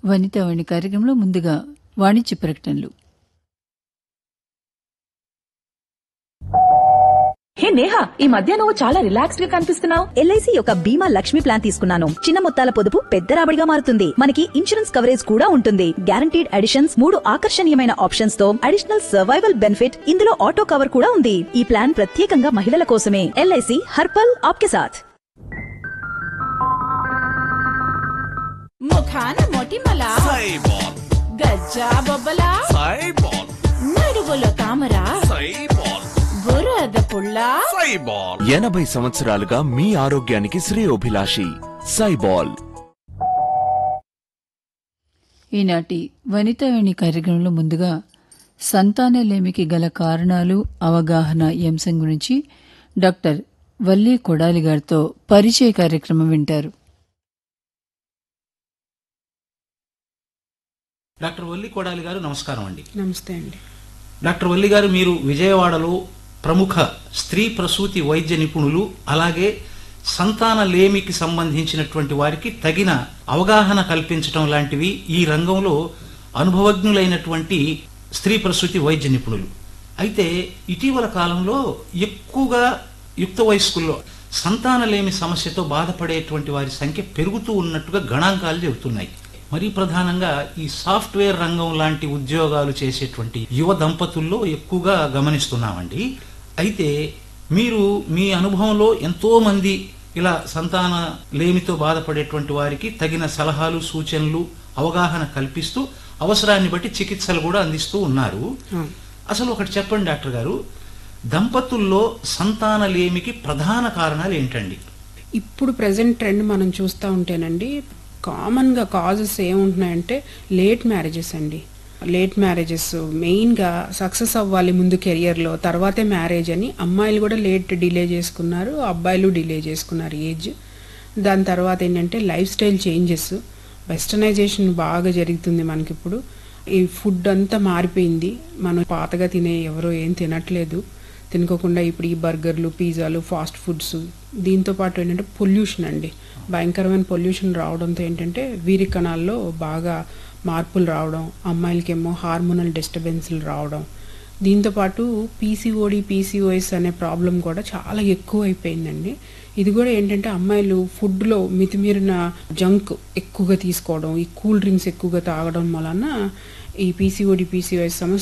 వనితావాణి కార్యక్రమంలో ముందుగా వాణిజ్య ప్రకటనలు హే నేహా ఈ మధ్య నువ్వు చాలా రిలాక్స్డ్ గా కనిపిస్తున్నావు ఎల్ఐసి యొక్క బీమా లక్ష్మి ప్లాన్ తీసుకున్నాను చిన్న మొత్తాల పొదుపు పెద్ద రాబడిగా మారుతుంది మనకి ఇన్సూరెన్స్ కవరేజ్ కూడా ఉంటుంది గ్యారంటీడ్ అడిషన్స్ మూడు ఆకర్షణీయమైన ఆప్షన్స్ తో అడిషనల్ సర్వైవల్ బెనిఫిట్ ఇందులో ఆటో కవర్ కూడా ఉంది ఈ ప్లాన్ ప్రత్యేకంగా మహిళల కోసమే ఎల్ఐసి హర్పల్ ఆప్కే సాథ్ ముఖాన మొటిమల సైబాల్ గజ్జా బొబ్బల సైబాల్ నడువులో తామర సైబాల్ బురద పుల్ల సైబాల్ ఎనభై సంవత్సరాలుగా మీ ఆరోగ్యానికి శ్రేయోభిలాషి సైబాల్ ఈనాటి వనితావాణి కార్యక్రమంలో ముందుగా సంతానలేమికి గల కారణాలు అవగాహన ఈ అంశం గురించి డాక్టర్ వల్లి కొడాలి గారితో పరిచయ కార్యక్రమం వింటారు డాక్టర్ వల్లి కొడాలి గారు నమస్కారం అండి నమస్తే అండి డాక్టర్ వల్లి గారు మీరు విజయవాడలో ప్రముఖ స్త్రీ ప్రసూతి వైద్య నిపుణులు అలాగే సంతాన లేమికి సంబంధించినటువంటి వారికి తగిన అవగాహన కల్పించటం లాంటివి ఈ రంగంలో అనుభవజ్ఞులైనటువంటి స్త్రీ ప్రసూతి వైద్య నిపుణులు అయితే ఇటీవల కాలంలో ఎక్కువగా యుక్త వయస్కుల్లో సంతానలేమి సమస్యతో బాధపడేటువంటి వారి సంఖ్య పెరుగుతూ ఉన్నట్టుగా గణాంకాలు చెబుతున్నాయి మరీ ప్రధానంగా ఈ సాఫ్ట్వేర్ రంగం లాంటి ఉద్యోగాలు చేసేటువంటి యువ దంపతుల్లో ఎక్కువగా గమనిస్తున్నామండి అయితే మీరు మీ అనుభవంలో ఎంతో మంది ఇలా సంతాన లేమితో బాధపడేటువంటి వారికి తగిన సలహాలు సూచనలు అవగాహన కల్పిస్తూ అవసరాన్ని బట్టి చికిత్సలు కూడా అందిస్తూ ఉన్నారు అసలు ఒకటి చెప్పండి డాక్టర్ గారు దంపతుల్లో సంతాన లేమికి ప్రధాన కారణాలు ఏంటండి ఇప్పుడు ప్రజెంట్ ట్రెండ్ మనం చూస్తూ ఉంటేనండి కామన్గా కాజెస్ ఏముంటున్నాయంటే లేట్ మ్యారేజెస్ అండి లేట్ మ్యారేజెస్ మెయిన్గా సక్సెస్ అవ్వాలి ముందు కెరియర్లో తర్వాతే మ్యారేజ్ అని అమ్మాయిలు కూడా లేట్ డిలే చేసుకున్నారు అబ్బాయిలు డిలే చేసుకున్నారు ఏజ్ దాని తర్వాత ఏంటంటే లైఫ్ స్టైల్ చేంజెస్ వెస్టర్నైజేషన్ బాగా జరుగుతుంది మనకిప్పుడు ఈ ఫుడ్ అంతా మారిపోయింది మనం పాతగా తినే ఎవరో ఏం తినట్లేదు తినుకోకుండా ఇప్పుడు ఈ బర్గర్లు పిజ్జాలు ఫాస్ట్ ఫుడ్స్ దీంతో పాటు ఏంటంటే పొల్యూషన్ అండి భయంకరమైన పొల్యూషన్ రావడంతో ఏంటంటే వీరి కణాల్లో బాగా మార్పులు రావడం అమ్మాయిలకేమో హార్మోనల్ డిస్టర్బెన్స్లు రావడం దీంతో పాటు పీసీఓడి పీసీఓఎస్ అనే ప్రాబ్లం కూడా చాలా ఎక్కువ అయిపోయిందండి ఇది కూడా ఏంటంటే అమ్మాయిలు ఫుడ్లో మితిమీరిన జంక్ ఎక్కువగా తీసుకోవడం ఈ కూల్ డ్రింక్స్ ఎక్కువగా తాగడం వలన ఈ పీసీఓడి పీసీఓఎస్ సమస్య